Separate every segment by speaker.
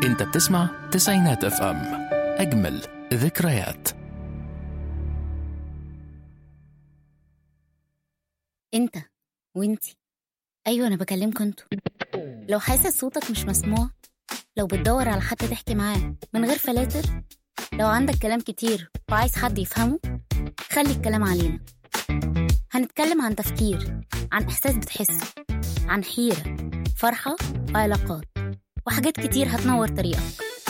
Speaker 1: انت بتسمع تسعينات اف ام اجمل ذكريات
Speaker 2: انت وانتي ايوه انا بكلمكوا انتوا لو حاسس صوتك مش مسموع لو بتدور على حد تحكي معاه من غير فلاتر لو عندك كلام كتير وعايز حد يفهمه خلي الكلام علينا هنتكلم عن تفكير عن احساس بتحسه عن حيره فرحه وعلاقات وحاجات كتير هتنور طريقك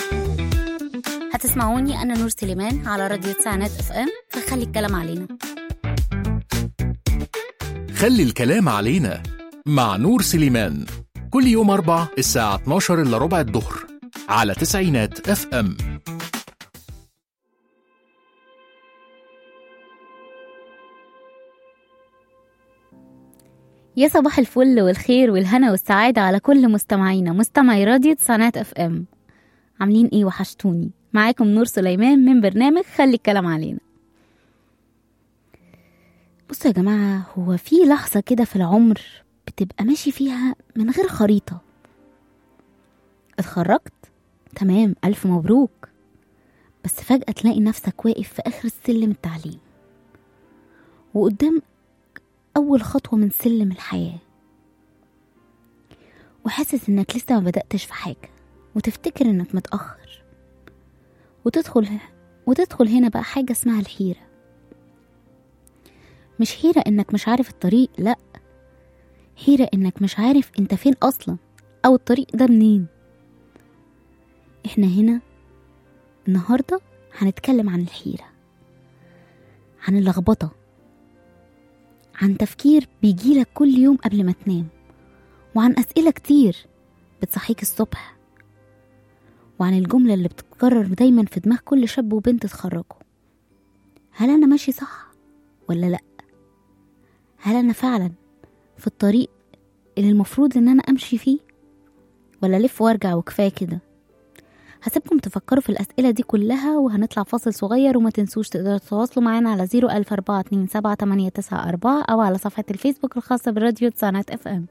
Speaker 2: هتسمعوني انا نور سليمان على راديو تسعينات اف ام فخلي الكلام علينا
Speaker 1: خلي الكلام علينا مع نور سليمان كل يوم أربع الساعة 12 إلا ربع الظهر على تسعينات اف ام
Speaker 2: يا صباح الفل والخير والهنا والسعادة على كل مستمعينا مستمعي راديو تسعينات اف ام عاملين ايه وحشتوني معاكم نور سليمان من برنامج خلي الكلام علينا بصوا يا جماعة هو في لحظة كده في العمر بتبقى ماشي فيها من غير خريطة اتخرجت تمام ألف مبروك بس فجأة تلاقي نفسك واقف في آخر السلم التعليم وقدام أول خطوة من سلم الحياة وحاسس إنك لسه ما بدأتش في حاجة وتفتكر إنك متأخر وتدخل وتدخل هنا بقى حاجة اسمها الحيرة مش حيرة إنك مش عارف الطريق لأ حيرة إنك مش عارف أنت فين أصلا أو الطريق ده منين إحنا هنا النهاردة هنتكلم عن الحيرة عن اللخبطة عن تفكير بيجيلك كل يوم قبل ما تنام وعن أسئلة كتير بتصحيك الصبح وعن الجملة اللي بتتكرر دايما في دماغ كل شاب وبنت اتخرجوا هل أنا ماشي صح ولا لأ هل أنا فعلا في الطريق اللي المفروض إن أنا أمشي فيه ولا ألف وأرجع وكفاية كده هسيبكم تفكروا في الأسئلة دي كلها وهنطلع فاصل صغير وما تنسوش تقدروا تتواصلوا معانا على زيرو ألف أربعة اتنين سبعة تمانية تسعة أربعة أو على صفحة الفيسبوك الخاصة براديو تسعينات اف ام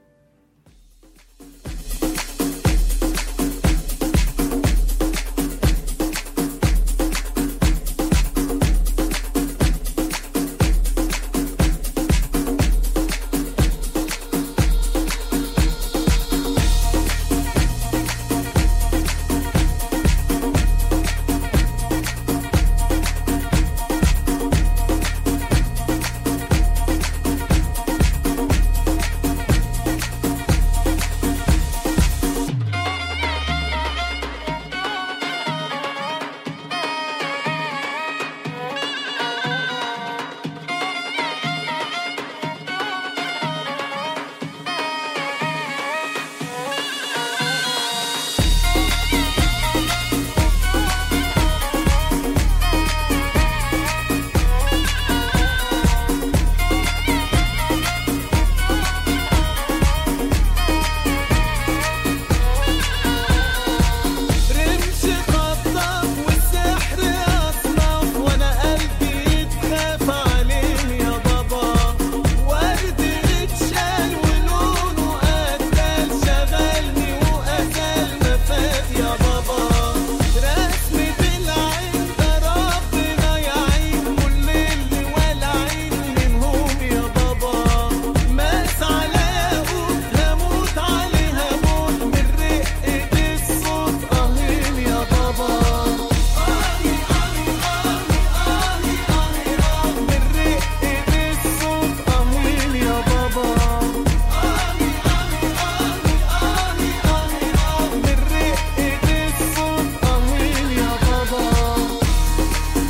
Speaker 3: رمش خطاف والسحر أصناف وأنا قلبي يتخاف عليه يا بابا ورد اتشال ولونه قتال شغلني وقتل ما فات يا بابا رسمة العين ده ربنا يعين كل اللي والعين منهم يا بابا ماس على ياقوت هموت عليها موت من رقة الصوت قهين يا بابا آهي آهي آهي آهي آهي آه من رقة الصوت قهين يا بابا آهي آهي آهي آهي آهي آه من رقة الصوت قهين يا بابا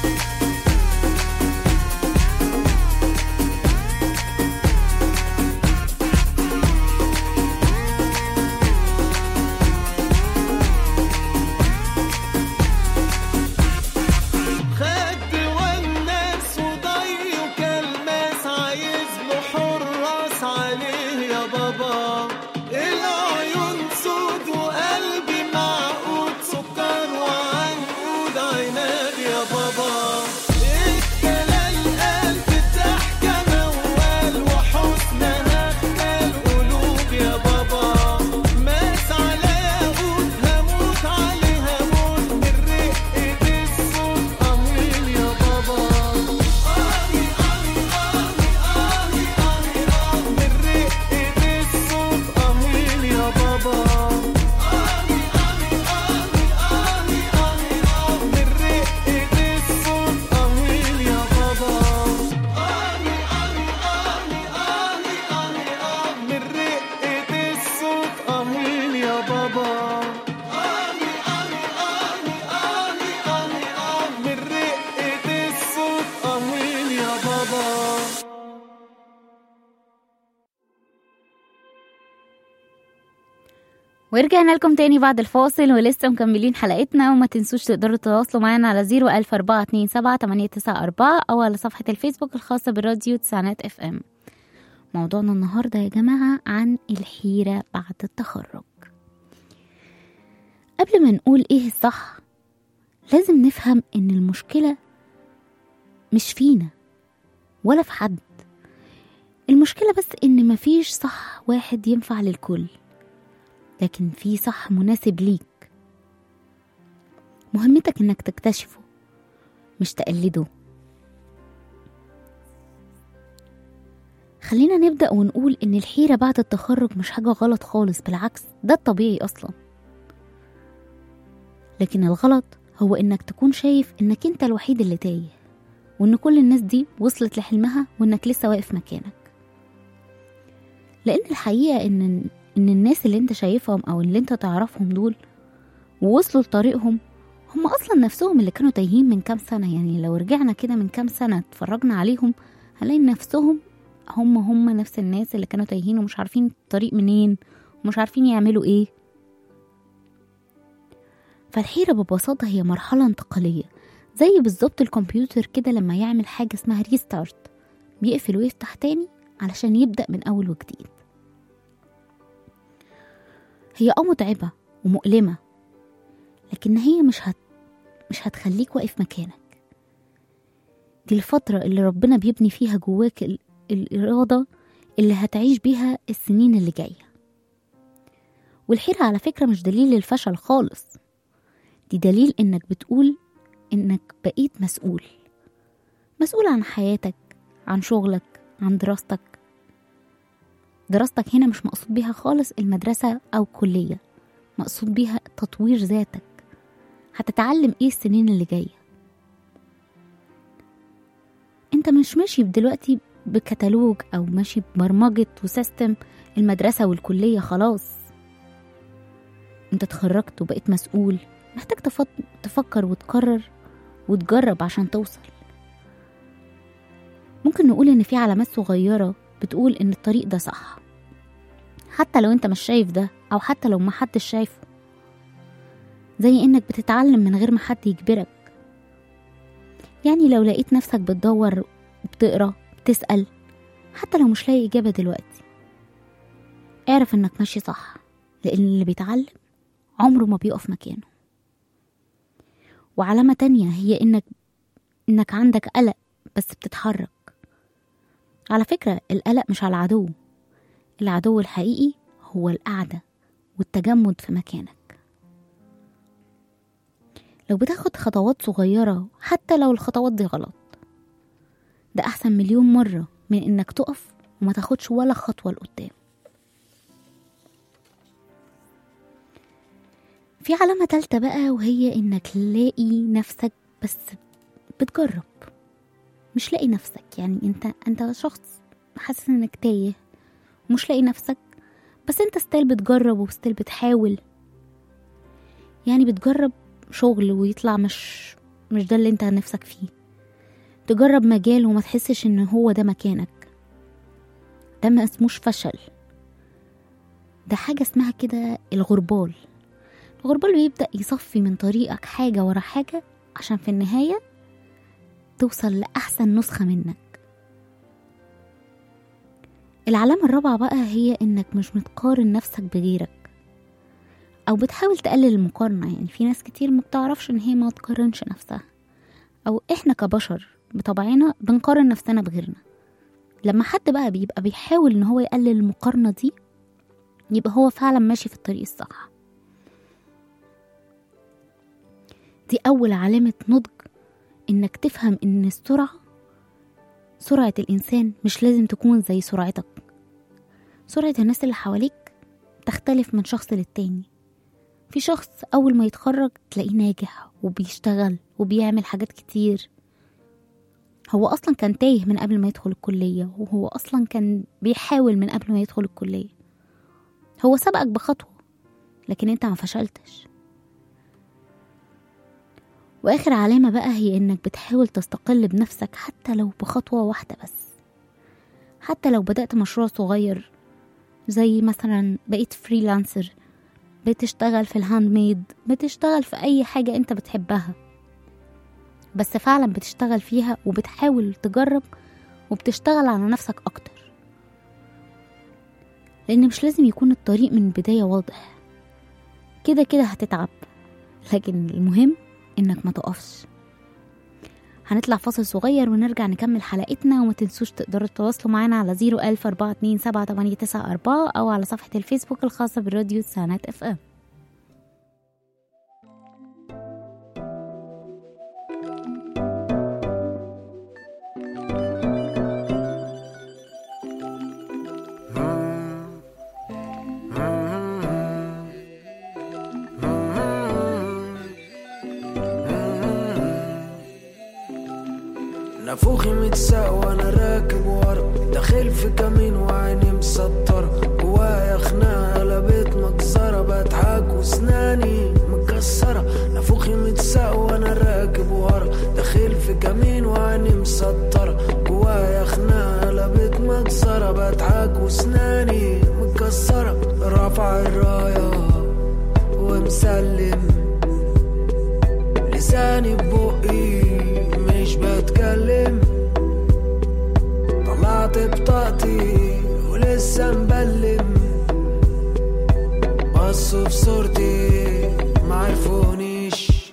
Speaker 3: خد والناس وضي وكلماس عايز له حراس عليه يا بابا العيون سود وقلبي معقود سكر وعنقود عناد يا بابا الدلال قلب الضحكة موال وحسنها خلال قلوب يا بابا ماس على ياقوت هموت
Speaker 2: ورجعنا لكم تاني بعد الفاصل ولسه مكملين حلقتنا وما تنسوش تقدروا تتواصلوا معانا على 01427 أو على صفحة الفيسبوك الخاصة بالراديو تسعينات اف ام موضوعنا النهاردة يا جماعة عن الحيرة بعد التخرج قبل ما نقول ايه الصح لازم نفهم ان المشكلة مش فينا ولا في حد المشكلة بس ان مفيش صح واحد ينفع للكل لكن في صح مناسب ليك مهمتك انك تكتشفه مش تقلده خلينا نبدأ ونقول إن الحيرة بعد التخرج مش حاجة غلط خالص بالعكس ده الطبيعي أصلا لكن الغلط هو إنك تكون شايف إنك أنت الوحيد اللي تايه وإن كل الناس دي وصلت لحلمها وإنك لسه واقف مكانك لأن الحقيقة إن إن الناس اللي أنت شايفهم أو اللي أنت تعرفهم دول ووصلوا لطريقهم هم أصلا نفسهم اللي كانوا تايهين من كام سنة يعني لو رجعنا كده من كام سنة اتفرجنا عليهم هنلاقي نفسهم هم هم نفس الناس اللي كانوا تايهين ومش عارفين الطريق منين ومش عارفين يعملوا ايه فالحيرة ببساطة هي مرحلة انتقالية زي بالظبط الكمبيوتر كده لما يعمل حاجة اسمها ريستارت بيقفل ويفتح تاني علشان يبدأ من أول وجديد هي اه متعبة ومؤلمة لكن هي مش هت مش هتخليك واقف مكانك دي الفترة اللي ربنا بيبني فيها جواك ال... الإرادة اللي هتعيش بيها السنين اللي جاية والحيرة على فكرة مش دليل الفشل خالص دي دليل إنك بتقول إنك بقيت مسؤول مسؤول عن حياتك عن شغلك عن دراستك دراستك هنا مش مقصود بيها خالص المدرسة أو كلية مقصود بيها تطوير ذاتك هتتعلم ايه السنين اللي جاية انت مش ماشي دلوقتي بكتالوج او ماشي ببرمجة وسيستم المدرسة والكلية خلاص انت اتخرجت وبقيت مسؤول محتاج تفط... تفكر وتقرر وتجرب عشان توصل ممكن نقول ان في علامات صغيرة بتقول ان الطريق ده صح حتى لو انت مش شايف ده او حتى لو محدش شايفه زي انك بتتعلم من غير ما حد يجبرك يعني لو لقيت نفسك بتدور بتقرا بتسأل حتى لو مش لاقي إجابة دلوقتي اعرف انك ماشي صح لأن اللي بيتعلم عمره ما بيقف مكانه وعلامة تانية هي انك انك عندك قلق بس بتتحرك على فكرة القلق مش على العدو العدو الحقيقي هو القعدة والتجمد في مكانك لو بتاخد خطوات صغيرة حتى لو الخطوات دي غلط ده أحسن مليون مرة من إنك تقف وما تاخدش ولا خطوة لقدام في علامة تالتة بقى وهي إنك لاقي نفسك بس بتجرب مش لاقي نفسك يعني انت انت شخص حاسس انك تايه ومش لاقي نفسك بس انت ستيل بتجرب وستيل بتحاول يعني بتجرب شغل ويطلع مش مش ده اللي انت نفسك فيه تجرب مجال وما تحسش ان هو ده مكانك ده ما اسموش فشل ده حاجة اسمها كده الغربال الغربال بيبدأ يصفي من طريقك حاجة ورا حاجة عشان في النهاية توصل لأحسن نسخة منك العلامة الرابعة بقى هي إنك مش متقارن نفسك بغيرك أو بتحاول تقلل المقارنة يعني في ناس كتير ما بتعرفش إن هي ما تقارنش نفسها أو إحنا كبشر بطبعنا بنقارن نفسنا بغيرنا لما حد بقى بيبقى بيحاول إن هو يقلل المقارنة دي يبقى هو فعلا ماشي في الطريق الصح دي أول علامة نضج إنك تفهم إن السرعة سرعة الإنسان مش لازم تكون زي سرعتك سرعة الناس اللي حواليك تختلف من شخص للتاني في شخص أول ما يتخرج تلاقيه ناجح وبيشتغل وبيعمل حاجات كتير هو أصلا كان تايه من قبل ما يدخل الكلية وهو أصلا كان بيحاول من قبل ما يدخل الكلية هو سبقك بخطوة لكن انت ما فشلتش واخر علامة بقى هي انك بتحاول تستقل بنفسك حتى لو بخطوة واحدة بس حتى لو بدأت مشروع صغير زي مثلا بقيت فريلانسر بتشتغل في الهاند ميد بتشتغل في اي حاجة انت بتحبها بس فعلا بتشتغل فيها وبتحاول تجرب وبتشتغل على نفسك اكتر لان مش لازم يكون الطريق من البداية واضح كده كده هتتعب لكن المهم انك ما تقفش هنطلع فاصل صغير ونرجع نكمل حلقتنا وما تنسوش تقدروا تتواصلوا معانا على زيرو ألف أربعة اتنين سبعة تمانية تسعة أربعة أو على صفحة الفيسبوك الخاصة بالراديو سانات اف ام
Speaker 4: نافوخي متساق وانا راكب ورا داخل في كمين وعيني مسطرة جوايا خناقة قلبت مجزرة بضحك واسناني مكسرة نافوخي متساق وانا راكب ورا داخل في كمين وعيني مسطرة جوايا خناقة قلبت مجزرة بضحك واسناني مكسرة رافع الراية ومسلم لساني ببقي مش بتكلم طلعت بطاقتي ولسه مبلم بصوا في صورتي معرفونيش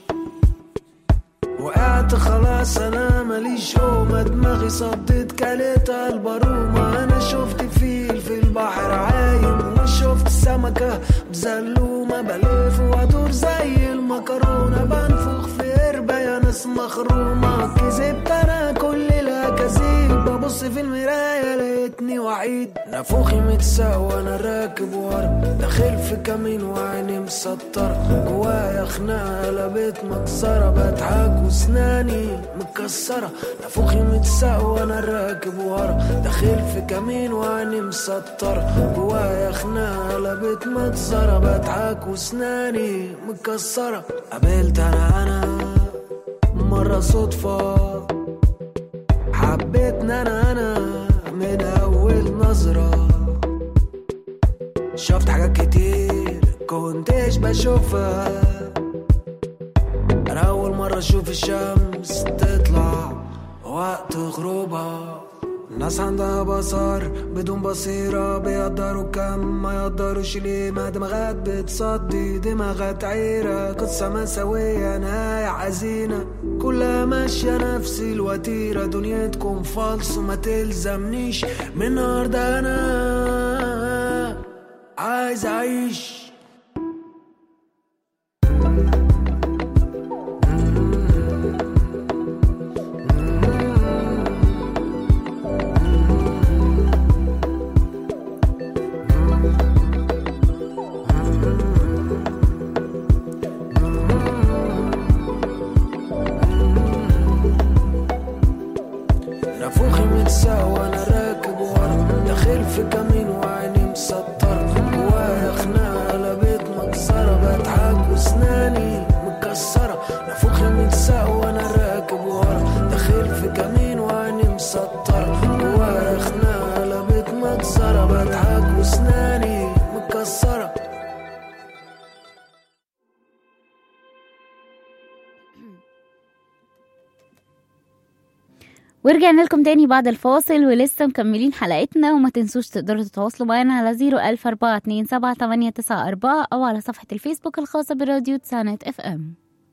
Speaker 4: وقعت خلاص انا ماليش قومة دماغي صدت كلتها البرومة انا شفت فيل في البحر عايم وشفت سمكة بزلومة بلف وادور زي المكرونة بنفخ في قربة يا ناس مخرومة كذبت انا كل الاكاذيب ببص في المراية لقيتني وحيد نافوخي متساق وانا راكب ورا داخل في كمين وعيني مسطرة جوايا خناقة قلبت مكسرة بضحك واسناني مكسرة نافوخي متساق وانا راكب ورا داخل في كمين وعيني مسطرة جوايا خناقة قلبت مكسرة بضحك واسناني مكسرة قابلت انا انا مرة صدفة حبيتنا انا انا من اول نظرة شفت حاجات كتير كنتش بشوفها انا اول مرة اشوف الشمس تطلع وقت غروبها الناس عندها بصر بدون بصيرة بيقدروا كم ما يقدروش ليه ما دماغات بتصدي دماغات عيرة قصة مساوية نهاية حزينة كلها ماشية نفس الوتيرة دنيتكم فالص وما تلزمنيش من النهاردة أنا عايز أعيش نافوخي متساق وانا راكب ورا داخل في كمين وعيني مسطرة جوايا خناقة قلبت مكسرة بضحك واسناني مكسرة نافوخي متساق وانا راكب ورا داخل في كمين وعيني مسطرة جوايا خناقة قلبت مكسرة بضحك واسناني مكسرة
Speaker 2: ورجعنا لكم تاني بعد الفاصل ولسه مكملين حلقتنا وما تنسوش تقدروا تتواصلوا معانا على زيرو ألف أربعة اتنين سبعة تمانية تسعة أربعة أو على صفحة الفيسبوك الخاصة براديو تسانات اف ام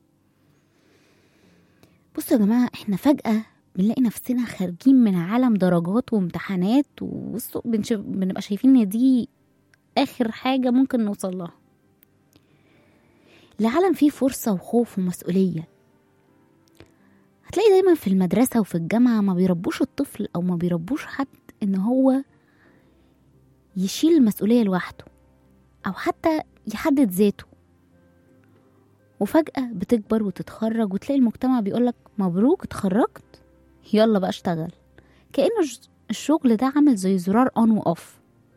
Speaker 2: بصوا يا جماعة احنا فجأة بنلاقي نفسنا خارجين من عالم درجات وامتحانات وبصوا بنشوف بنبقى شايفين ان دي آخر حاجة ممكن نوصل لها العالم فيه فرصة وخوف ومسؤولية هتلاقي دايما في المدرسة وفي الجامعة ما بيربوش الطفل أو ما بيربوش حد إن هو يشيل المسؤولية لوحده أو حتى يحدد ذاته وفجأة بتكبر وتتخرج وتلاقي المجتمع بيقولك مبروك اتخرجت يلا بقى اشتغل كأنه الش- الشغل ده عامل زي زرار اون واوف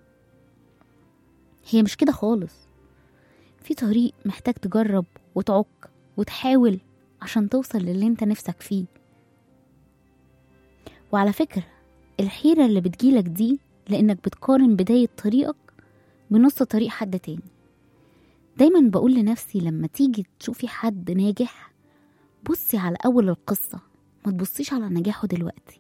Speaker 2: هي مش كده خالص في طريق محتاج تجرب وتعك وتحاول عشان توصل للي انت نفسك فيه وعلى فكرة الحيرة اللي بتجيلك دي لأنك بتقارن بداية طريقك بنص طريق حد تاني دايما بقول لنفسي لما تيجي تشوفي حد ناجح بصي على أول القصة ما تبصيش على نجاحه دلوقتي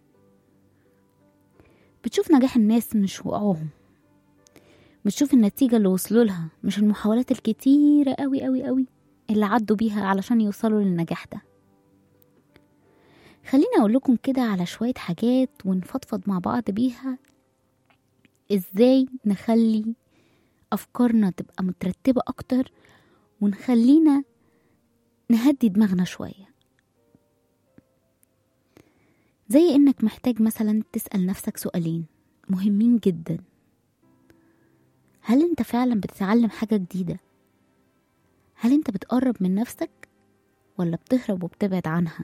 Speaker 2: بتشوف نجاح الناس مش وقعهم بتشوف النتيجة اللي وصلوا لها مش المحاولات الكتيرة قوي قوي قوي اللي عدوا بيها علشان يوصلوا للنجاح ده خليني أقول لكم كده على شوية حاجات ونفضفض مع بعض بيها إزاي نخلي أفكارنا تبقى مترتبة أكتر ونخلينا نهدي دماغنا شوية زي إنك محتاج مثلا تسأل نفسك سؤالين مهمين جدا هل أنت فعلا بتتعلم حاجة جديدة؟ هل أنت بتقرب من نفسك ولا بتهرب وبتبعد عنها؟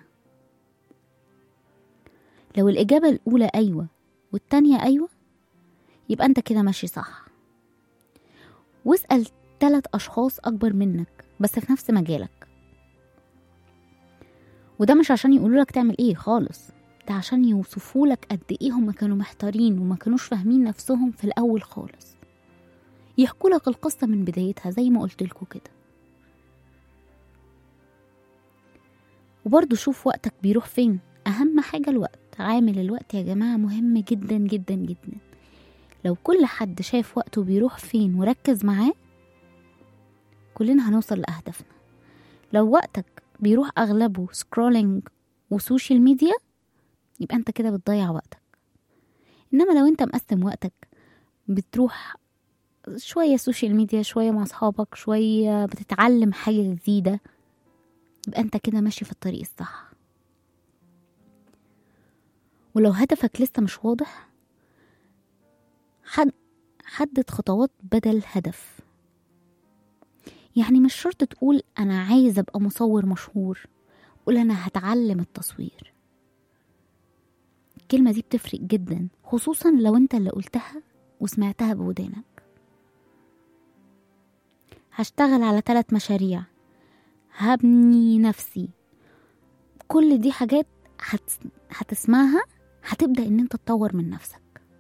Speaker 2: لو الإجابة الأولى أيوة والتانية أيوة يبقى أنت كده ماشي صح واسأل تلات أشخاص أكبر منك بس في نفس مجالك وده مش عشان يقولولك تعمل ايه خالص ده عشان يوصفولك قد ايه هما كانوا محتارين وما كانوش فاهمين نفسهم في الأول خالص يحكولك القصة من بدايتها زي ما قلتلكوا كده وبرضه شوف وقتك بيروح فين أهم حاجة الوقت عامل الوقت يا جماعة مهم جدا جدا جدا لو كل حد شاف وقته بيروح فين وركز معاه كلنا هنوصل لأهدافنا لو وقتك بيروح أغلبه سكرولينج وسوشيال ميديا يبقى أنت كده بتضيع وقتك إنما لو أنت مقسم وقتك بتروح شوية سوشيال ميديا شوية مع أصحابك شوية بتتعلم حاجة جديدة يبقى أنت كده ماشي في الطريق الصح ولو هدفك لسه مش واضح حد حدد خطوات بدل هدف يعني مش شرط تقول أنا عايز أبقى مصور مشهور قول أنا هتعلم التصوير الكلمة دي بتفرق جدا خصوصا لو انت اللي قلتها وسمعتها بودانك هشتغل على ثلاث مشاريع هبني نفسي كل دي حاجات هت... هتسمعها هتبدأ ان انت تطور من نفسك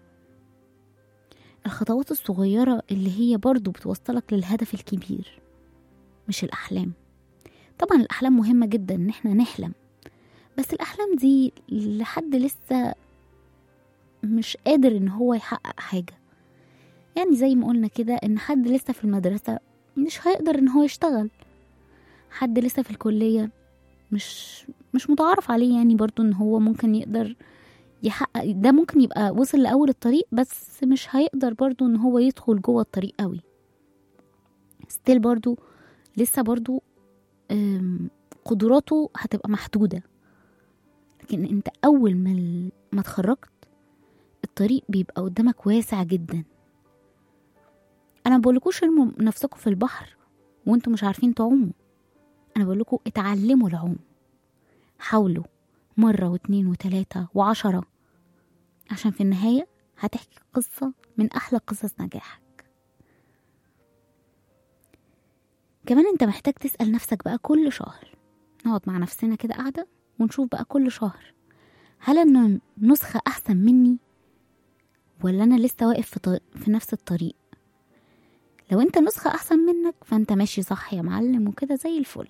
Speaker 2: الخطوات الصغيرة اللي هي برضو بتوصلك للهدف الكبير مش الأحلام طبعا الأحلام مهمة جدا ان احنا نحلم بس الأحلام دي لحد لسه مش قادر ان هو يحقق حاجة يعني زي ما قلنا كده ان حد لسه في المدرسة مش هيقدر ان هو يشتغل حد لسه في الكلية مش مش متعارف عليه يعني برضو ان هو ممكن يقدر يحقق ده ممكن يبقى وصل لأول الطريق بس مش هيقدر برضو ان هو يدخل جوه الطريق قوي ستيل برضو لسه برضو أم، قدراته هتبقى محدودة لكن انت اول ما ال- ما اتخرجت الطريق بيبقى قدامك واسع جدا انا بقولكوش ارموا نفسكم في البحر وانتوا مش عارفين تعوموا انا بقولكوا اتعلموا العوم حاولوا مرة واتنين وتلاتة وعشرة عشان في النهاية هتحكي قصة من أحلى قصص نجاحك كمان انت محتاج تسأل نفسك بقى كل شهر نقعد مع نفسنا كده قاعدة ونشوف بقى كل شهر هل أنا نسخة أحسن مني ولا أنا لسه واقف في, طر... في نفس الطريق لو انت نسخة أحسن منك فانت ماشي صح يا معلم وكده زي الفل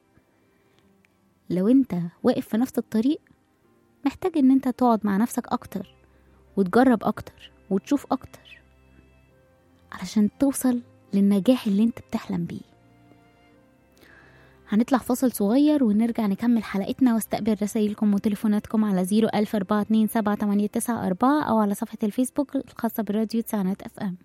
Speaker 2: لو انت واقف في نفس الطريق محتاج ان انت تقعد مع نفسك أكتر وتجرب أكتر وتشوف أكتر علشان توصل للنجاح اللي انت بتحلم بيه هنطلع فاصل صغير ونرجع نكمل حلقتنا واستقبل رسائلكم وتليفوناتكم على زيرو ألف أربعة اتنين سبعة تمانية تسعة أربعة أو على صفحة الفيسبوك الخاصة بالراديو تسعينات أف أم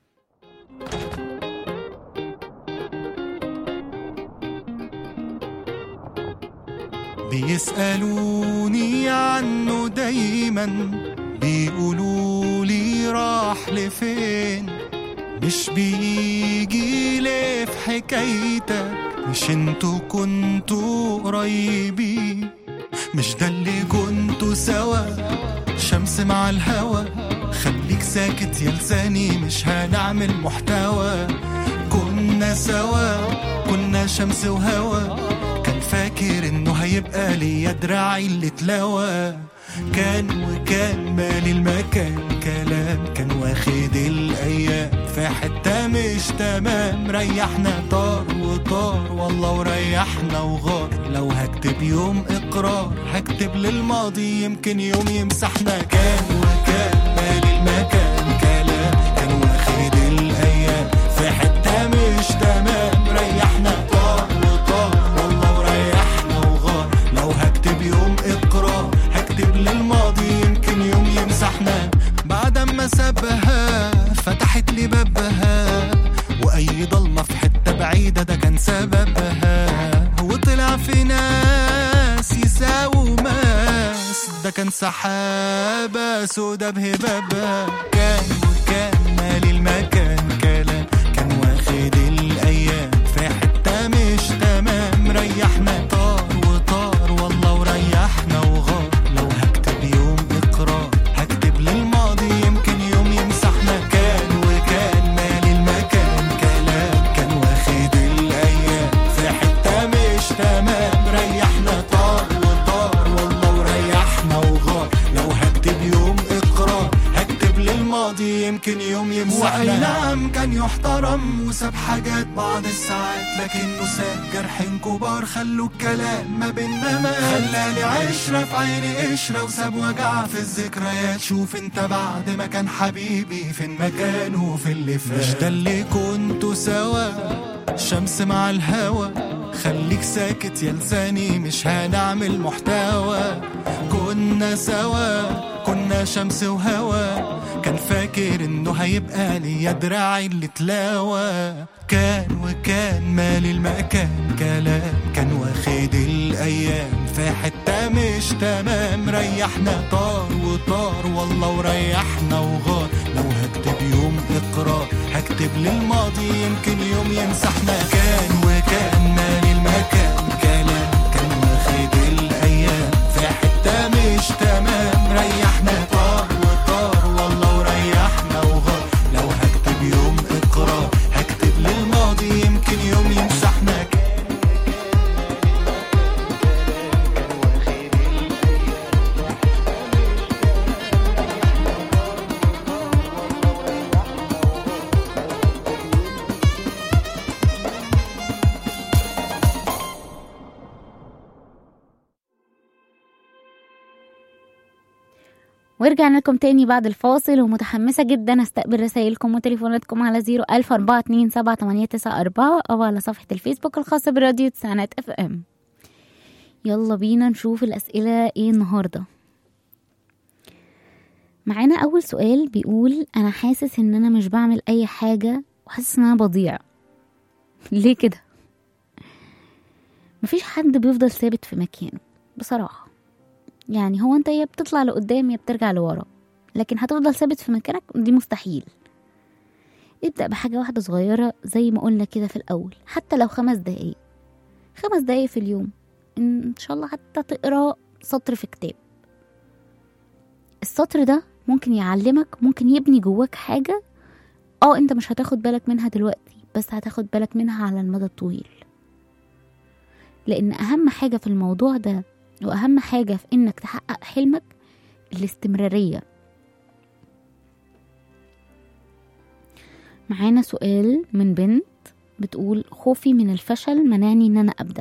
Speaker 3: بيسألوني عنه دايما بيقولوا لي راح لفين مش بيجي ليه في حكايتك مش انتوا كنتوا قريبين مش ده اللي كنتوا سوا شمس مع الهوا خليك ساكت يا لساني مش هنعمل محتوى كنا سوا كنا شمس وهوا كان فاكر انه هيبقى ليا دراعي اللي اتلوى كان وكان مالي المكان كلام كان واخد الايام في حته مش تمام ريحنا طار وطار والله وريحنا وغار لو هكتب يوم اقرار هكتب للماضي يمكن يوم يمسحنا كان وكان مالي المكان كلام كان واخد الايام في حته مش تمام ريحنا طار وطار والله وريحنا وغار لو هكتب يوم اقرار هكتب للماضي يمكن يوم يمسحنا بعد ما سابها فتحت لي بابها واي ضلمه في حته بعيده ده كان سببها وطلع في ناس يساووا ماس ده كان سحابه سودا بهبابها كان وكان مالي المكان كلام كان واخد الايام في حته مش تمام ريحنا طار وطار والله وريحنا وغار لو هكتب يوم اقرار هكتب للماضي يمكن يوم يمسحنا كان وكان مالي المكان كلام كان واخد الايام في حته مش تمام ريحنا طار وطار والله وريحنا وغار لو هكتب يوم اقرار هكتب للماضي يمكن يوم يمسحنا واي نعم كان يحترم وساب حاجات بعض الساعات لكنه ساب جرحين كبار خلوا الكلام ما بينا ما خلاني عشرة في عيني قشرة وساب وجع في الذكريات شوف انت بعد ما كان حبيبي فين مكانه في اللي فات مش ده اللي كنتوا سوا شمس مع الهوا خليك ساكت يا لساني مش هنعمل محتوى كنا سوا كنا شمس وهوا كان فاكر انه هيبقى ليا دراعي اللي تلاوى كان وكان مالي المكان كلام كان واخد الايام في حته مش تمام ريحنا طار وطار والله وريحنا وغار لو هكتب يوم اقرار هكتب للماضي يمكن يوم يمسحنا كان وكان مالي المكان كلام كان واخد الايام في حته مش تمام ريحنا طار وطار والله وريحنا وغار لو هكتب يوم اقرار هكتب للماضي يمكن يوم يمسحنا
Speaker 2: ورجعنا لكم تاني بعد الفاصل ومتحمسة جدا استقبل رسائلكم وتليفوناتكم على زيرو ألف أربعة اتنين سبعة تمانية تسعة أربعة أو على صفحة الفيسبوك الخاصة براديو تسعينات اف ام يلا بينا نشوف الأسئلة ايه النهاردة معانا أول سؤال بيقول أنا حاسس إن أنا مش بعمل أي حاجة وحاسس إن أنا بضيع ليه كده مفيش حد بيفضل ثابت في مكانه بصراحة يعني هو انت يا بتطلع لقدام يا بترجع لورا لكن هتفضل ثابت في مكانك دي مستحيل ابدأ بحاجة واحدة صغيرة زي ما قلنا كده في الأول حتى لو خمس دقايق خمس دقايق في اليوم إن شاء الله حتى تقرأ سطر في كتاب السطر ده ممكن يعلمك ممكن يبني جواك حاجة اه انت مش هتاخد بالك منها دلوقتي بس هتاخد بالك منها على المدى الطويل لأن أهم حاجة في الموضوع ده وأهم حاجة في إنك تحقق حلمك الاستمرارية معانا سؤال من بنت بتقول خوفي من الفشل منعني إن أنا أبدأ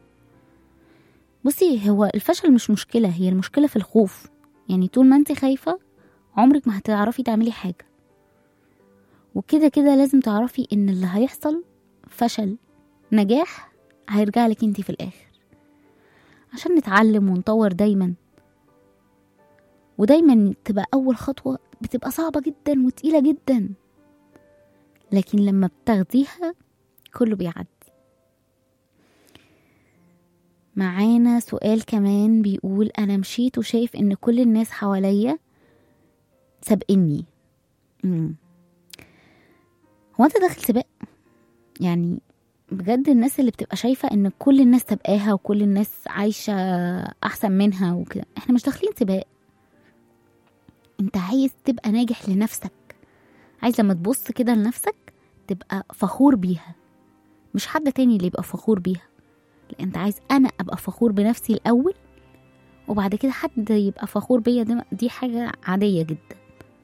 Speaker 2: بصي هو الفشل مش مشكلة هي المشكلة في الخوف يعني طول ما انت خايفة عمرك ما هتعرفي تعملي حاجة وكده كده لازم تعرفي ان اللي هيحصل فشل نجاح هيرجع لك انت في الاخر عشان نتعلم ونطور دايما ودايما تبقى اول خطوة بتبقى صعبة جدا وتقيلة جدا لكن لما بتاخديها كله بيعدي معانا سؤال كمان بيقول انا مشيت وشايف ان كل الناس حواليا سابقني مم. هو انت داخل سباق يعني بجد الناس اللي بتبقى شايفة ان كل الناس سابقاها وكل الناس عايشة احسن منها وكده احنا مش داخلين سباق انت عايز تبقى ناجح لنفسك عايز لما تبص كده لنفسك تبقى فخور بيها مش حد تاني اللي يبقى فخور بيها لا انت عايز انا ابقى فخور بنفسي الاول وبعد كده حد يبقى فخور بيا دي, دي حاجة عادية جدا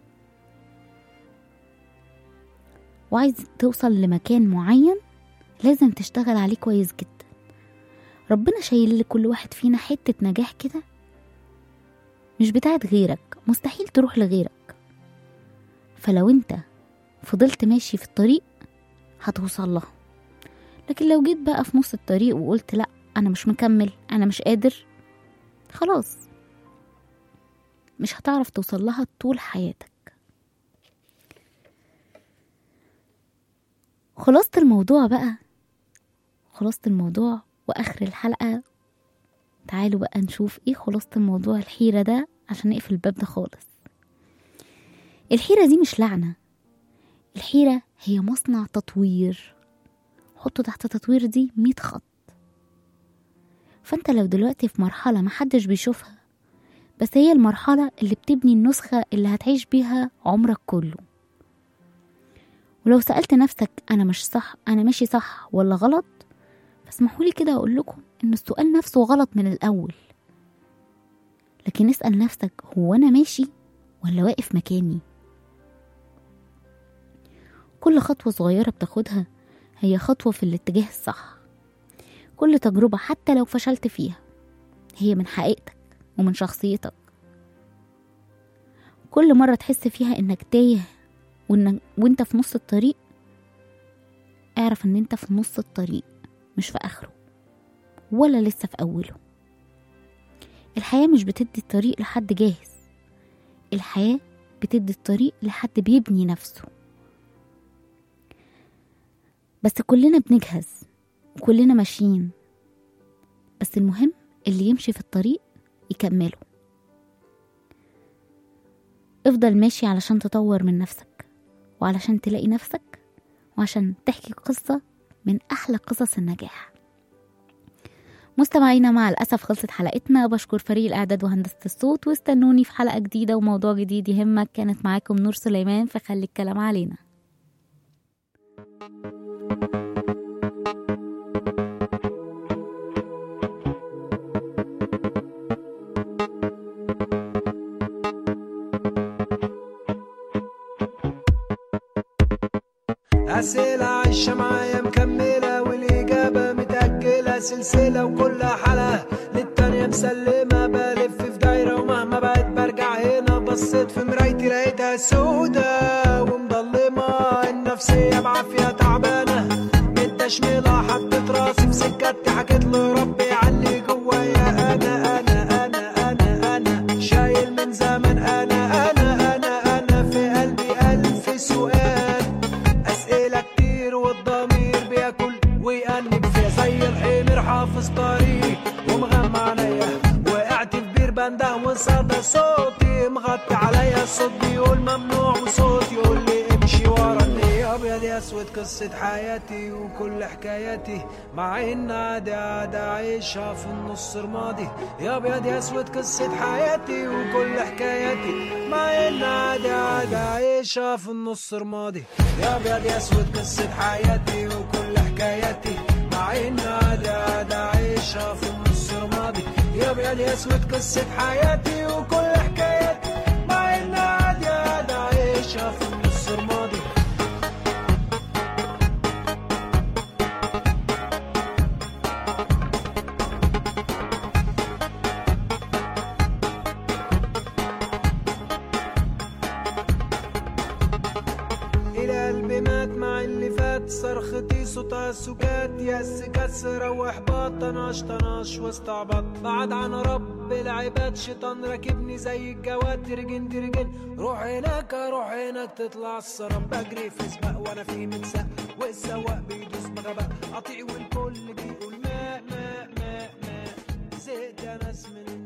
Speaker 2: وعايز توصل لمكان معين لازم تشتغل عليه كويس جدا ربنا شايل لكل واحد فينا حتة نجاح كده مش بتاعت غيرك مستحيل تروح لغيرك فلو انت فضلت ماشي في الطريق هتوصل لها لكن لو جيت بقى في نص الطريق وقلت لا انا مش مكمل انا مش قادر خلاص مش هتعرف توصل لها طول حياتك خلاصة الموضوع بقى خلاصة الموضوع واخر الحلقة تعالوا بقى نشوف ايه خلاصة الموضوع الحيرة ده عشان نقفل الباب ده خالص الحيرة دي مش لعنة الحيرة هي مصنع تطوير حطوا تحت تطوير دي مية خط فانت لو دلوقتي في مرحلة محدش بيشوفها بس هي المرحلة اللي بتبني النسخة اللي هتعيش بيها عمرك كله ولو سألت نفسك أنا مش صح أنا ماشي صح ولا غلط فاسمحولي كده أقول لكم إن السؤال نفسه غلط من الأول لكن اسأل نفسك هو أنا ماشي ولا واقف مكاني كل خطوة صغيرة بتاخدها هي خطوة في الاتجاه الصح كل تجربة حتى لو فشلت فيها هي من حقيقتك ومن شخصيتك كل مرة تحس فيها إنك تايه وإن وإنت في نص الطريق اعرف إن إنت في نص الطريق مش في آخره ولا لسه في أوله الحياة مش بتدي الطريق لحد جاهز الحياة بتدي الطريق لحد بيبني نفسه بس كلنا بنجهز وكلنا ماشيين بس المهم اللي يمشي في الطريق يكمله افضل ماشي علشان تطور من نفسك وعلشان تلاقي نفسك وعشان تحكي قصة من أحلى قصص النجاح مستمعينا مع الأسف خلصت حلقتنا بشكر فريق الإعداد وهندسة الصوت واستنوني في حلقة جديدة وموضوع جديد يهمك كانت معاكم نور سليمان في خلي الكلام علينا
Speaker 4: أسئلة عايشة معايا مكملة والإجابة متأجلة سلسلة وكل حلقة للتانية مسلمة بلف في دايرة ومهما بقيت برجع هنا بصيت في مرايتي لقيتها سودة ومضلمة النفسية بعافية تعبانة متشملة حطيت راسي في سكتي حكيت لربي علي جوايا أنا أنا أنا أنا أنا شايل من زمن أنا أنا أنا أنا في قلبي ألف سؤال أسئلة كتير والضمير بياكل ويأنب فيها زي الحمير حافظ طريق ومغمى عينيا وقعت في بير بنده وصدى صوتي مغطي عليا الصوت بيقول ممنوع وصوت يقول لي امشي ورا النية ابيض يا اسود قصة حياتي وكل حكاياتي مع ان عادي عادي عايشها في النص رمادي يا ابيض يا اسود قصة حياتي وكل حكاياتي مع ان عادي عادي عايشها في النص رمادي يا ابيض يا اسود قصة حياتي وكل حكاياتي مع ان عادي عادي عايشها في النص رمادي يا ابيض يا اسود قصة حياتي وكل حكاياتي مع ان عادي عادي عايشها في النص رمادي إلى قلبي مات مع اللي فات صرختي صوتها سكات يأس كسر وإحباط طناش طناش واستعبط بعد عن رب العباد شيطان راكبني زي الجواد ترجن ترجن روح هناك روح هناك تطلع السراب بجري في سباق وانا في متساق والسواق بيدوس بغباء قطيع والكل بيقول ما ما ما ما زهقت يا ناس من